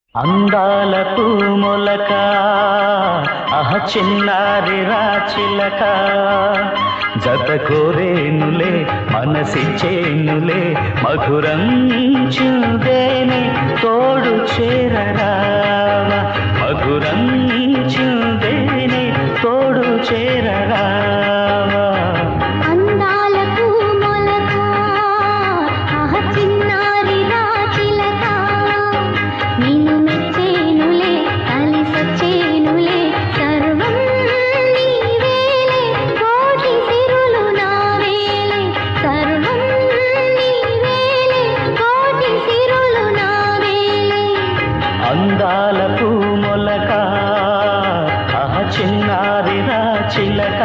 అందాల పూమొలక అహ చిన్నారి రాచిలక జత కోరేనులే మనసిచ్చేనులే మధురం చుదేనే తోడు చేరరావ మధురం చుదేనే తోడు చేరరావ అందాల పూమొలక ఆహ చిన్నారి రాచిలక నిన్ను మెచ్చేనులే కలిసొచ్చేనులే సర్వం నీవేలే కోటి సిరులు నావేలే సర్వం నీవేలే కోటి సిరులు నావేలే అందాల పూమొలక అహ చిన్నారి రాచిలక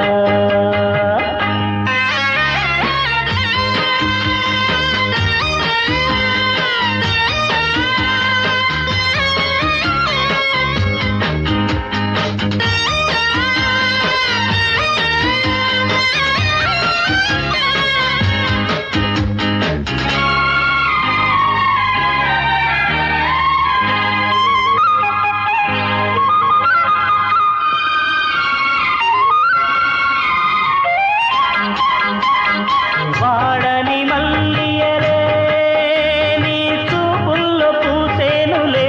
వాడని మల్లియలే నీ చూపుల్లో పూసేనులే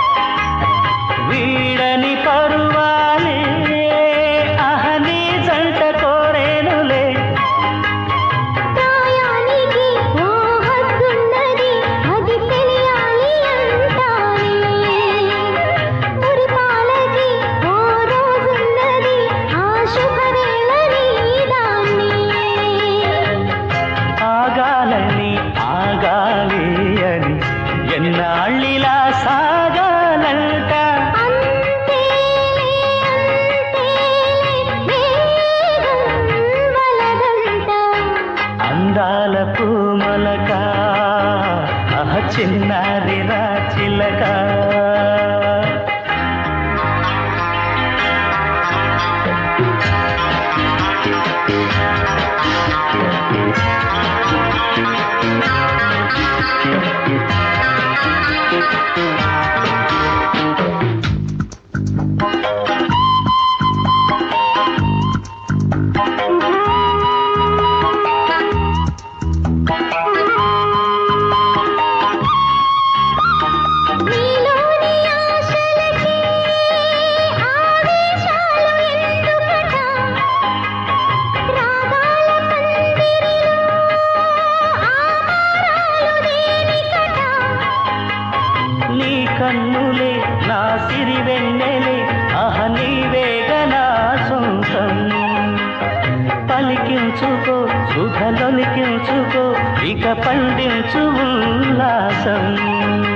వీడని పరువాలే అహని జంట కోరేనులే ప్రాయానికి ఓ హద్దున్నది అది తెలియాలి అంటానే మురిపాలకి ఓ రోజున్నది ఆ శుభవేళ నీదాన్ని ఆగాలని ఆగాలి అని ఎన్నాళ్ళిలా సాగాలంట అంతేలే అంతేలే వేగం వలదంట అందాల పూమలక అహ చిన్నారి రాచిలక నీలోని ఆశలకి ఆవేశాలు ఎందుకట రాగాల పందిరిలో ఆమారాలు దేనికట నీ కన్నులే నా సిరి వెన్నెలే అహ నీవేగ నా సొంతం పలికించుకో సుధలొలికించుకో ఇక పండించు ఉల్లాసం